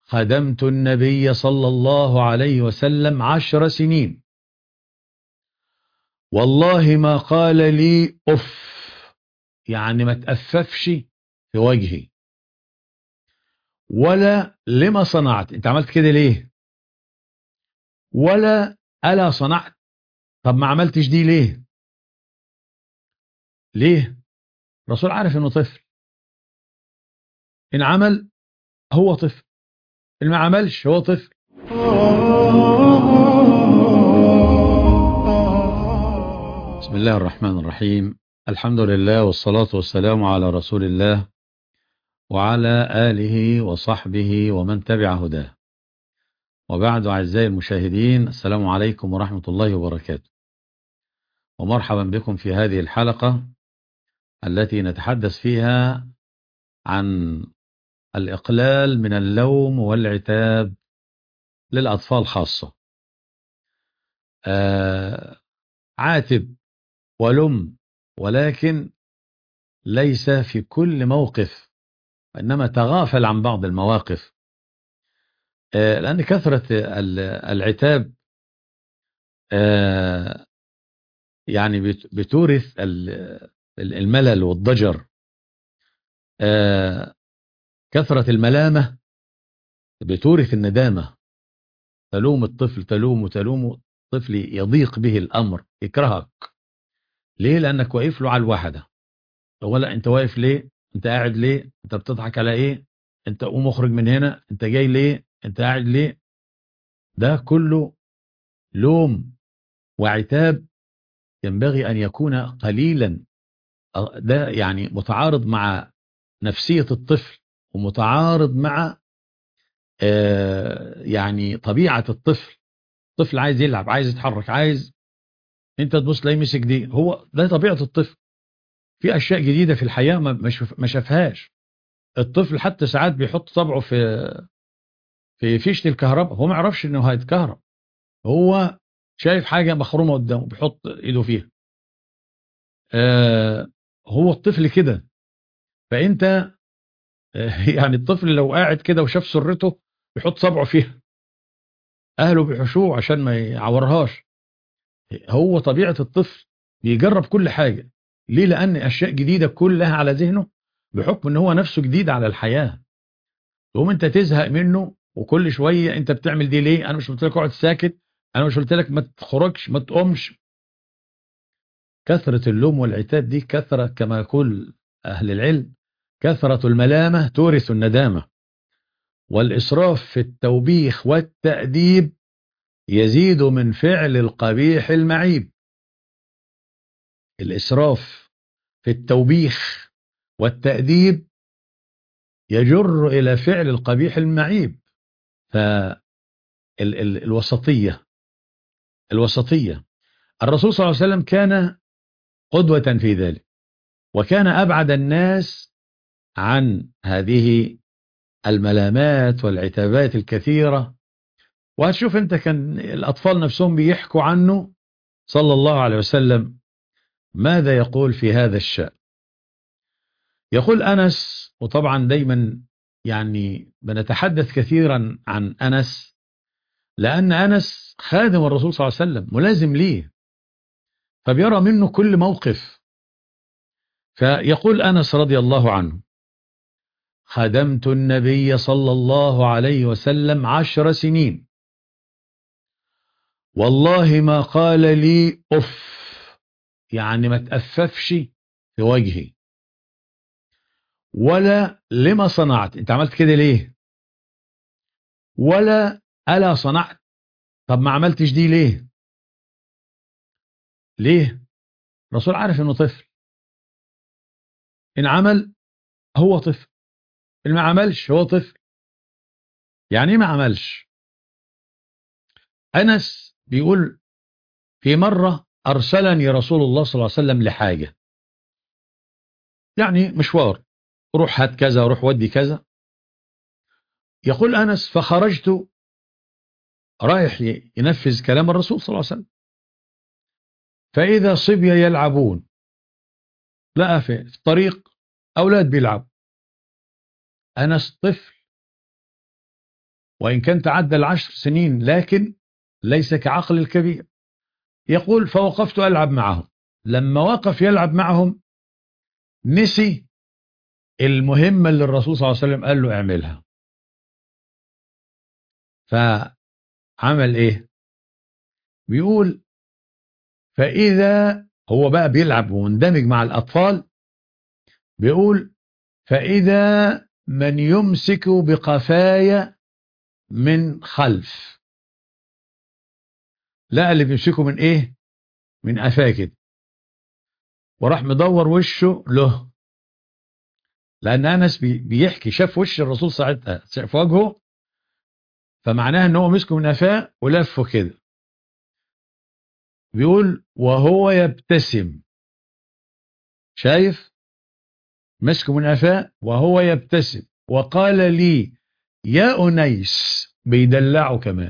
خدمت النبي صلى الله عليه وسلم عشر سنين والله ما قال لي أف يعني ما تأففش في وجهي ولا لما صنعت انت عملت كده ليه ولا ألا صنعت طب ما عملتش دي ليه ليه الرسول عارف انه طفل ان عمل هو طفل ان ما عملش هو طفل بسم الله الرحمن الرحيم الحمد لله والصلاة والسلام على رسول الله وعلى آله وصحبه ومن تبع هداه وبعد أعزائي المشاهدين السلام عليكم ورحمة الله وبركاته ومرحبا بكم في هذه الحلقة التي نتحدث فيها عن الإقلال من اللوم والعتاب للأطفال خاصة آه عاتب ولم ولكن ليس في كل موقف وإنما تغافل عن بعض المواقف آه لأن كثرة العتاب آه يعني بتورث الملل والضجر آه كثرة الملامة بتورث الندامة تلوم الطفل تلوم وتلوم الطفل يضيق به الأمر يكرهك ليه لأنك واقف له على الوحدة هو لا أنت واقف ليه أنت قاعد ليه أنت بتضحك على إيه أنت قوم اخرج من هنا أنت جاي ليه أنت قاعد ليه ده كله لوم وعتاب ينبغي أن يكون قليلا ده يعني متعارض مع نفسية الطفل ومتعارض مع آه يعني طبيعة الطفل الطفل عايز يلعب عايز يتحرك عايز انت تبص تلاقيه مسك دي هو ده طبيعة الطفل في اشياء جديدة في الحياة ما شافهاش الطفل حتى ساعات بيحط طبعه في في فيشة الكهرباء هو ما يعرفش انه هيتكهرب هو شايف حاجة مخرومة قدامه بيحط ايده فيها آه هو الطفل كده فانت آه يعني الطفل لو قاعد كده وشاف سرته بيحط صبعه فيها اهله بيحشوه عشان ما يعورهاش هو طبيعة الطفل بيجرب كل حاجة ليه لان اشياء جديدة كلها على ذهنه بحكم ان هو نفسه جديد على الحياة تقوم انت تزهق منه وكل شوية انت بتعمل دي ليه انا مش قلت لك اقعد ساكت انا مش قلت لك ما تخرجش ما تقومش كثرة اللوم والعتاب دي كثرة كما يقول أهل العلم كثرة الملامة تورث الندامة والإسراف في التوبيخ والتأديب يزيد من فعل القبيح المعيب الإسراف في التوبيخ والتأديب يجر إلى فعل القبيح المعيب فالوسطية الوسطية الرسول صلى الله عليه وسلم كان قدوة في ذلك وكان أبعد الناس عن هذه الملامات والعتابات الكثيرة وهتشوف انت كان الأطفال نفسهم بيحكوا عنه صلى الله عليه وسلم ماذا يقول في هذا الشأن يقول أنس وطبعا دايما يعني بنتحدث كثيرا عن أنس لأن أنس خادم الرسول صلى الله عليه وسلم ملازم ليه فبيرى منه كل موقف فيقول أنس رضي الله عنه خدمت النبي صلى الله عليه وسلم عشر سنين والله ما قال لي أف يعني ما تأففش في وجهي ولا لما صنعت انت عملت كده ليه ولا ألا صنعت طب ما عملتش دي ليه ليه الرسول عارف انه طفل ان عمل هو طفل ان ما عملش هو طفل يعني ايه ما عملش انس بيقول في مرة ارسلني رسول الله صلى الله عليه وسلم لحاجة يعني مشوار روح هات كذا روح ودي كذا يقول انس فخرجت رايح ينفذ كلام الرسول صلى الله عليه وسلم فإذا صبية يلعبون لقى في الطريق أولاد بيلعبوا أنس طفل وإن كان تعدى العشر سنين لكن ليس كعقل الكبير يقول فوقفت ألعب معهم لما وقف يلعب معهم نسي المهمة اللي الرسول صلى الله عليه وسلم قال له اعملها فعمل ايه بيقول فإذا هو بقى بيلعب ومندمج مع الأطفال بيقول فإذا من يمسك بقفايا من خلف لا اللي بيمسكه من ايه من قفاه كده وراح مدور وشه له لان انس بيحكي شاف وش الرسول ساعتها شاف وجهه فمعناها ان هو مسكه من قفاه ولفه كده بيقول وهو يبتسم شايف مسكه من قفاه وهو يبتسم وقال لي يا أنيس بيدلعه كمان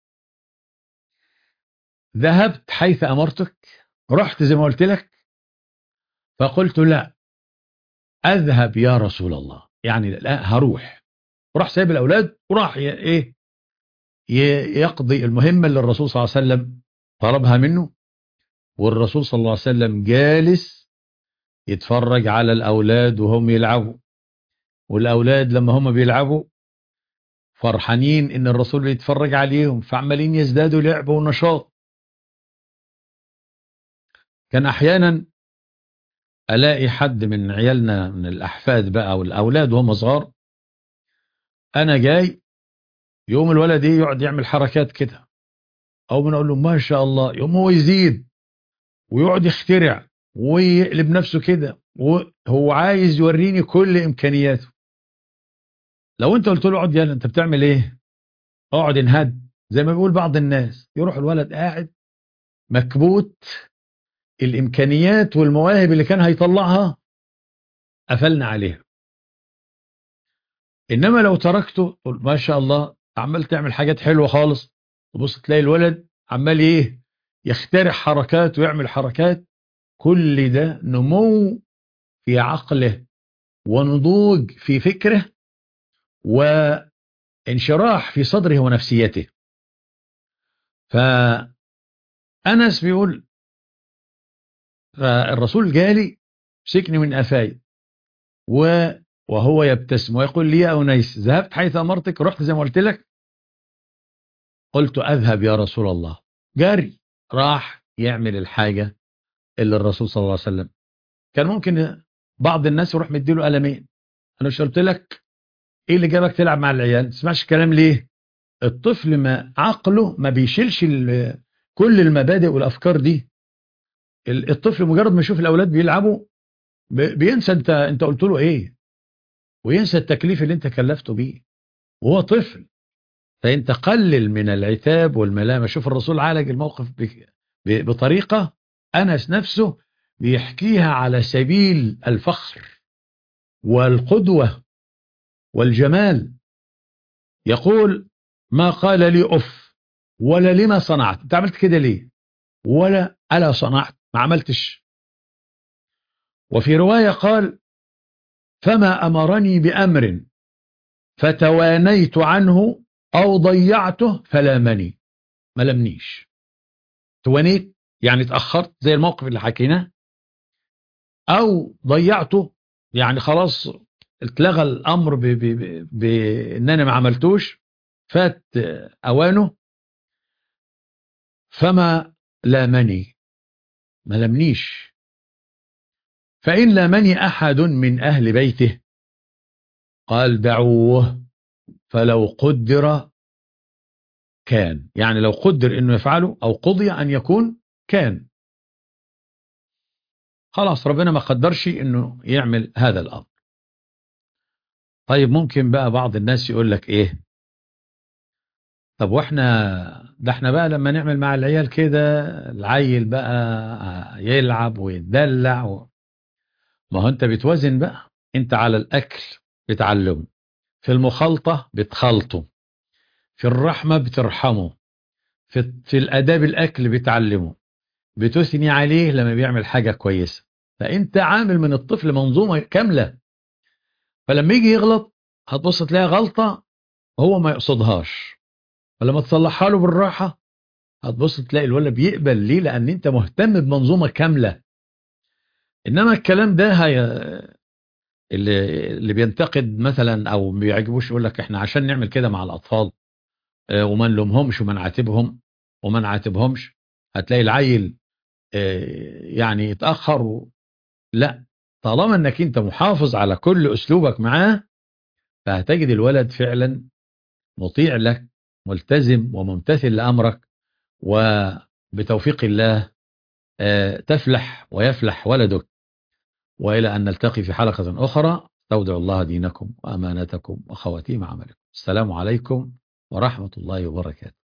ذهبت حيث أمرتك رحت زي ما قلت لك فقلت لا أذهب يا رسول الله يعني لا هروح وراح سايب الأولاد وراح إيه يقضي المهمة اللي الرسول صلى الله عليه وسلم طلبها منه والرسول صلى الله عليه وسلم جالس يتفرج على الأولاد وهم يلعبوا والأولاد لما هم بيلعبوا فرحانين إن الرسول يتفرج عليهم فعمالين يزدادوا لعب ونشاط كان أحيانا ألاقي حد من عيالنا من الأحفاد بقى والأولاد وهم صغار أنا جاي يوم الولد ايه يقعد يعمل حركات كده أو بنقول له ما شاء الله يوم هو يزيد ويقعد يخترع ويقلب نفسه كده وهو عايز يوريني كل إمكانياته لو أنت قلت له اقعد يلا أنت بتعمل إيه اقعد انهد زي ما بيقول بعض الناس يروح الولد قاعد مكبوت الإمكانيات والمواهب اللي كان هيطلعها قفلنا عليها إنما لو تركته تقول ما شاء الله عمال تعمل حاجات حلوة خالص تبص تلاقي الولد عمال إيه يخترع حركات ويعمل حركات كل ده نمو في عقله ونضوج في فكره وانشراح في صدره ونفسيته فأنس بيقول فالرسول جالي مسكني من قفاي وهو يبتسم ويقول لي يا أنيس ذهبت حيث أمرتك رحت زي ما قلت لك قلت أذهب يا رسول الله جاري راح يعمل الحاجة اللي الرسول صلى الله عليه وسلم كان ممكن بعض الناس يروح مديله قلمين أنا مش قلت لك إيه اللي جابك تلعب مع العيال ما تسمعش الكلام ليه الطفل ما عقله ما بيشيلش كل المبادئ والأفكار دي الطفل مجرد ما يشوف الأولاد بيلعبوا بينسى انت انت قلت له ايه وينسى التكليف اللي انت كلفته بيه وهو طفل فانت قلل من العتاب والملامه شوف الرسول عالج الموقف بطريقه انس نفسه بيحكيها على سبيل الفخر والقدوه والجمال يقول ما قال لي اف ولا لما صنعت انت عملت كده ليه ولا الا صنعت ما عملتش وفي رواية قال فما أمرني بأمر فتوانيت عنه أو ضيعته فلامني ما لمنيش توانيت يعني اتأخرت زي الموقف اللي حكيناه أو ضيعته يعني خلاص اتلغى الأمر بأنني ما عملتوش فات أوانه فما لامني ما لمنيش فإن لمني أحد من أهل بيته قال دعوه فلو قدر كان يعني لو قدر أنه يفعله أو قضي أن يكون كان خلاص ربنا ما قدرش أنه يعمل هذا الأمر طيب ممكن بقى بعض الناس يقول لك إيه طب واحنا ده احنا بقى لما نعمل مع العيال كده العيل بقى يلعب ويتدلع و... ما هو انت بتوازن بقى انت على الاكل بتعلمه في المخالطة بتخلطه في الرحمة بترحمه في, في الاداب الاكل بتعلمه بتثني عليه لما بيعمل حاجة كويسة فانت عامل من الطفل منظومة كاملة فلما يجي يغلط هتبص تلاقي غلطة هو ما يقصدهاش فلما تصلحها له بالراحة هتبص تلاقي الولد بيقبل ليه لأن أنت مهتم بمنظومة كاملة إنما الكلام ده هي اللي, اللي بينتقد مثلا أو ما بيعجبوش يقول لك إحنا عشان نعمل كده مع الأطفال آه، وما نلومهمش وما نعاتبهم وما نعاتبهمش هتلاقي العيل آه، يعني يتأخر و... لا طالما انك انت محافظ على كل اسلوبك معاه فهتجد الولد فعلا مطيع لك ملتزم وممتثل لأمرك وبتوفيق الله آه، تفلح ويفلح ولدك وإلى أن نلتقي في حلقة أخرى استودع الله دينكم وأمانتكم وخواتيم عملكم السلام عليكم ورحمة الله وبركاته